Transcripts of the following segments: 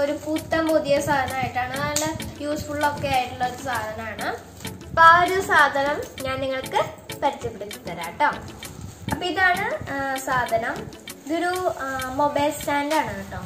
ഒരു പുത്തൻ പുതിയ സാധനമായിട്ടാണ് നല്ല യൂസ്ഫുൾ ഒക്കെ ആയിട്ടുള്ള ഒരു സാധനമാണ് അപ്പൊ ആ ഒരു സാധനം ഞാൻ നിങ്ങൾക്ക് പരിചയപ്പെടുത്തി തരാം കേട്ടോ അപ്പൊ ഇതാണ് ആ, സാധനം ഇതൊരു മൊബൈൽ സ്റ്റാൻഡാണ് കേട്ടോ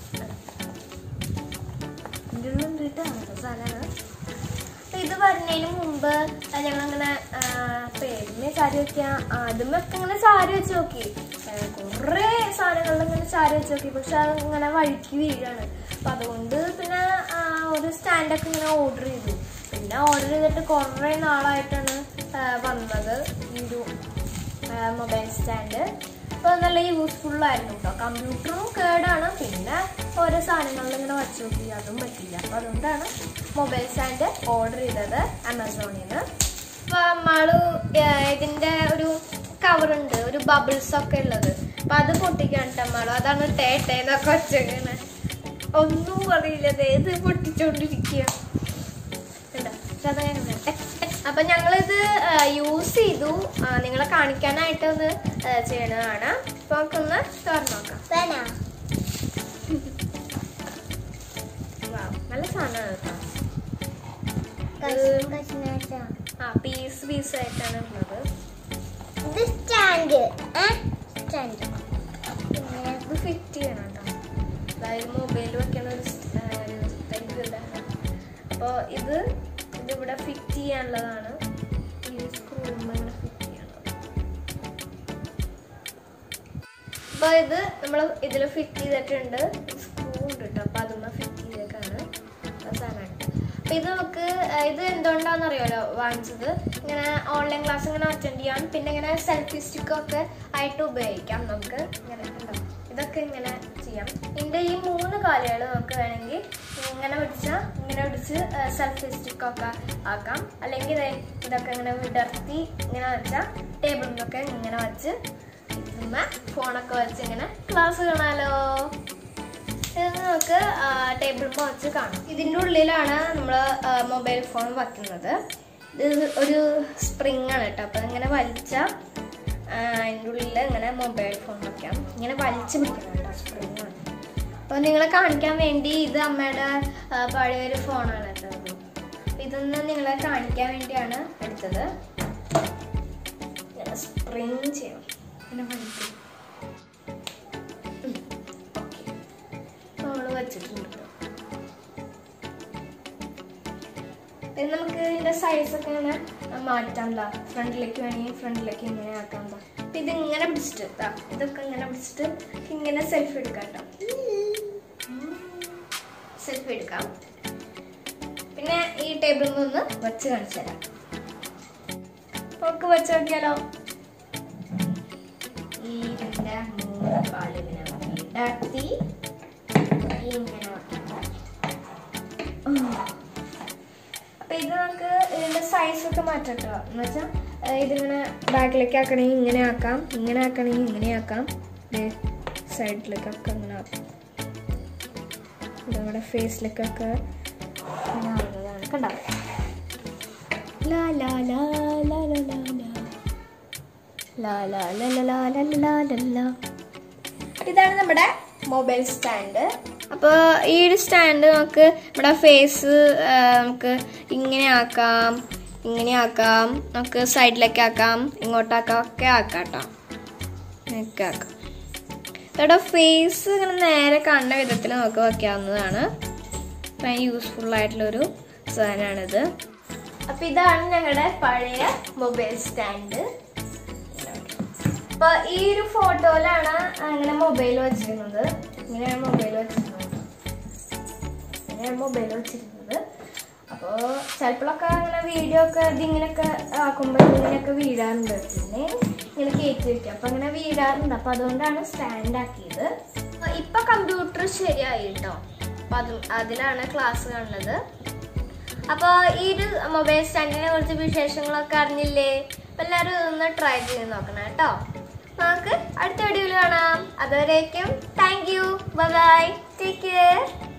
ഇതിലുള്ള ഉണ്ട് കേട്ടോ അങ്ങനത്തെ സാധനമാണ് അപ്പൊ ഇത് വരുന്നതിന് മുമ്പ് ഞങ്ങളിങ്ങനെ പേരിന് ചാരി വെക്കാൻ ആദ്യമൊക്കെ ഇങ്ങനെ ചാരി വെച്ച് നോക്കി കുറേ സാധനങ്ങളിൽ ഇങ്ങനെ ചാരി വെച്ച് നോക്കി പക്ഷെ അത് ഇങ്ങനെ വഴുക്കി വീഴാണ് അപ്പൊ അതുകൊണ്ട് പിന്നെ ആ, ഒരു സ്റ്റാൻഡൊക്കെ ഇങ്ങനെ ഓർഡർ ചെയ്തു പിന്നെ ഓർഡർ ചെയ്തിട്ട് കുറേ നാളായിട്ടാണ് ആ, വന്നത് ഈ ഒരു മൊബൈൽ സ്റ്റാൻഡ് അപ്പോൾ നല്ല യൂസ്ഫുൾ ആയിരുന്നു കേട്ടോ കമ്പ്യൂട്ടറും കേടാണ് പിന്നെ ഓരോ സാധനങ്ങളിൽ ഇങ്ങനെ വച്ചു നോക്കി അതും പറ്റില്ല അപ്പോൾ അതുകൊണ്ടാണ് മൊബൈൽ സ്റ്റാൻഡ് ഓർഡർ ചെയ്തത് ആമസോണിൽ നിന്ന് അപ്പോൾ നമ്മള് ഇതിൻ്റെ ഒരു കവറുണ്ട് ഒരു ബബിൾസ് ഒക്കെ ഉള്ളത് അപ്പം അത് പൊട്ടിക്കാൻ നമ്മള് അതാണ് ടേട്ടേന്നൊക്കെ വെച്ചേക്കണേ ഒന്നും പറയില്ല ദേ ഇത് പൊട്ടിച്ചോണ്ടിരിക്കുക കണ്ടോ? പക്ഷെ അതങ്ങനെ ടെ- ടെ. അപ്പൊ ഞങ്ങളിത് യൂസ് ചെയ്തു ആ, നിങ്ങളെ കാണിക്കാനായിട്ട് ഒന്ന് ആ, ചെയ്യണതാണ് അപ്പൊ നമുക്കൊന്ന് തുറന്നു നോക്കാം വേണോ Wow, നല്ല സാധനമാണ് കേട്ടോ കഷ്ണം കഷ്ണായിട്ടാ. ആ പീസ് പീസ് ആയിട്ടാണ് ഉള്ളത് ഇത് സ്റ്റാൻഡ് ഏ സ്റ്റാൻഡ് ഇത് ഫിറ്റ് ചെയ്യണം കേട്ടോ അതായത് മൊബൈൽ വെക്കണ ഒരു ഇതാണ് അപ്പോൾ ഇത് ഇതിവിടെ ഫിറ്റ് ചെയ്യാനുള്ളതാണ് ഈ സ്ക്രൂ ഇവിടെ ഫിറ്റ് ചെയ്യണം അപ്പോൾ ഇത് നമ്മൾ ഇതിൽ ഫിറ്റ് ചെയ്തിട്ടുണ്ട് സ്ക്രൂ ഉണ്ട് കേട്ടോ അപ്പോൾ അതൊന്ന് ഫിറ്റ് ചെയ്തേക്കാണ് സാധനമാണ് അപ്പോൾ ഇത് നമുക്ക് ആ, ഇത് എന്തുകൊണ്ടാണെന്ന് അറിയാമല്ലോ വാങ്ങിച്ചത് ഇങ്ങനെ ഓൺലൈൻ ക്ലാസ് ഇങ്ങനെ അറ്റൻഡ് ചെയ്യാം പിന്നെ ഇങ്ങനെ സെൽഫി സ്റ്റിക്കൊക്കെ ആയിട്ട് ഉപയോഗിക്കാം നമുക്ക് ഇങ്ങനെ ഉണ്ടോ ഇതൊക്കെ ഇങ്ങനെ ചെയ്യാം ഇതിൻ്റെ ഈ മൂന്ന് കാലുകൾ നമുക്ക് വേണമെങ്കിൽ ഇങ്ങനെ പിടിച്ചാൽ ഇങ്ങനെ പിടിച്ച് സെൽഫി സ്റ്റിക്കൊക്കെ ആക്കാം അല്ലെങ്കിൽ ദേ ഇതൊക്കെ ഇങ്ങനെ വിടർത്തി ഇങ്ങനെ വെച്ചാൽ ടേബിളിലൊക്കെ ഇങ്ങനെ വെച്ച് ഇതുമ്മ ഫോണൊക്കെ വെച്ച് ഇങ്ങനെ ക്ലാസ് കാണാലോ ഇത് നമുക്ക് ടേബിൾ വെച്ച് കാണാം ഇതിൻ്റെ ഉള്ളിലാണ് നമ്മൾ മൊബൈൽ ഫോൺ വെക്കുന്നത് ഇത് ഒരു സ്പ്രിങ് ആണ് കേട്ടോ അപ്പം ഇങ്ങനെ വലിച്ചാൽ അതിൻ്റെ ഉള്ളിൽ ഇങ്ങനെ മൊബൈൽ ഫോൺ വെക്കാം ഇങ്ങനെ വലിച്ച് പിടിക്കണം കേട്ടോ സ്പ്രിങ് ആണ് അപ്പോൾ നിങ്ങളെ കാണിക്കാൻ വേണ്ടി ഇത് അമ്മയുടെ ആ, പഴയൊരു ഫോണാണ് കേട്ടോ ഇത്. അപ്പൊ ഇതൊന്ന് നിങ്ങളെ കാണിക്കാൻ വേണ്ടിയാണ് എടുത്തത് ഇങ്ങനെ സ്പ്രിങ് ചെയ്യണം ഇങ്ങനെ വലിക്കും നമ്മൾ വെച്ചിട്ടുണ്ട് ട്ടോ. ഇത് നമുക്ക് ഇതിന്റെ സൈസ് ഒക്കെ ഇങ്ങനെ മാറ്റാംല ഫ്രണ്ടിലേക്ക് വേണമെങ്കിൽ ഫ്രണ്ടിലേക്ക് ഇങ്ങനെ ആക്കാം ദാ. അപ്പൊ ഇത് ഇങ്ങനെ പിടിച്ചിട്ട് ദാ, ഇതൊക്കെ ഇങ്ങനെ പിടിച്ചിട്ട് ഇങ്ങനെ സെൽഫി എടുക്കാം കേട്ടോ സെൽഫി എടുക്കാം പിന്നെ ഈ ടേബിളിൽ നിന്ന് വെച്ച് കാണിച്ചു തരാം നമുക്ക് വെച്ച് നോക്കിയാലോ ഈ ഇതിന്റെ മൂന്ന് കാലിങ്ങനെ ഇടത്തി ഇങ്ങനെ വെക്കാം. ഉം. അപ്പൊ ഇത് നമുക്ക് ഇതിന്റെ സൈസ് ഒക്കെ മാറ്റാം കേട്ടോ എന്ന് വെച്ചാൽ ഇതിങ്ങനെ ബാക്കിലേക്ക് ആക്കണമെങ്കിൽ ഇങ്ങനെ ആക്കാം ഇങ്ങനെ ആക്കണമെങ്കിൽ ഇങ്ങനെ ആക്കാം സൈഡിലേക്കൊക്കെ ഇങ്ങനെ ആക്കാം നമ്മുടെ ഫേസിലേക്കൊക്കെ ഇങ്ങനെ ആവുന്നതാണ് കണ്ടോ ലാ ലാ ലാ ലാ ലാ ലാ ലാ ലാ ലാ ലാ ലാ ലാ ലാ ലാ ലാ ലാ ഇതാണ് നമ്മുടെ മൊബൈൽ സ്റ്റാൻഡ് അപ്പോൾ ഈ ഒരു സ്റ്റാൻഡ് നമുക്ക് നമ്മുടെ ഫേസ് നമുക്ക് ഇങ്ങനെ ആക്കാം ഇങ്ങനെ ആക്കാം നമുക്ക് സൈഡിലേക്ക് ആക്കാം ഇങ്ങോട്ടാക്കാം ഒക്കെ ആക്കാം കേട്ടോ ഒക്കെ ആക്കാം ഇവിടെ ഫേസ് ഇങ്ങനെ നേരെ കാണുന്ന വിധത്തിൽ നമുക്ക് വെക്കാവുന്നതാണ് ഭയങ്കര യൂസ്ഫുൾ ആയിട്ടുള്ളൊരു സാധനമാണിത് അപ്പോൾ ഇതാണ് ഞങ്ങളുടെ പഴയ മൊബൈൽ സ്റ്റാൻഡ് അപ്പൊ ഈ ഒരു ഫോട്ടോയിലാണ് അങ്ങനെ മൊബൈൽ വെച്ചിരുന്നത് ഇങ്ങനെയാണ് മൊബൈൽ വെച്ചിരുന്നത് ഇങ്ങനെയാണ് മൊബൈൽ വെച്ചിരുന്നത് അപ്പോൾ ചിലപ്പോഴൊക്കെ അങ്ങനെ വീഡിയോ ഒക്കെ ഇതിങ്ങനെയൊക്കെ ആക്കുമ്പോൾ ഇങ്ങനെയൊക്കെ വീഴാറുണ്ട് പിന്നെ ഇങ്ങനെ കയറ്റി വെക്കും അപ്പം അങ്ങനെ വീഴാറുണ്ട് അപ്പം അതുകൊണ്ടാണ് സ്റ്റാൻഡ് ആക്കിയത് അപ്പൊ ഇപ്പൊ കമ്പ്യൂട്ടർ ശരിയായി കേട്ടോ അപ്പം അത് അതിലാണ് ക്ലാസ് കാണുന്നത് അപ്പോൾ ഈ ഒരു മൊബൈൽ സ്റ്റാൻഡിനെ കുറിച്ച് വിശേഷങ്ങളൊക്കെ അറിഞ്ഞില്ലേ അപ്പൊ എല്ലാവരും ഇതൊന്ന് ട്രൈ ചെയ്ത് നോക്കണം കേട്ടോ നമുക്ക് അടുത്ത വീഡിയോയിൽ കാണാം അതുവരേക്കും thank you bye take care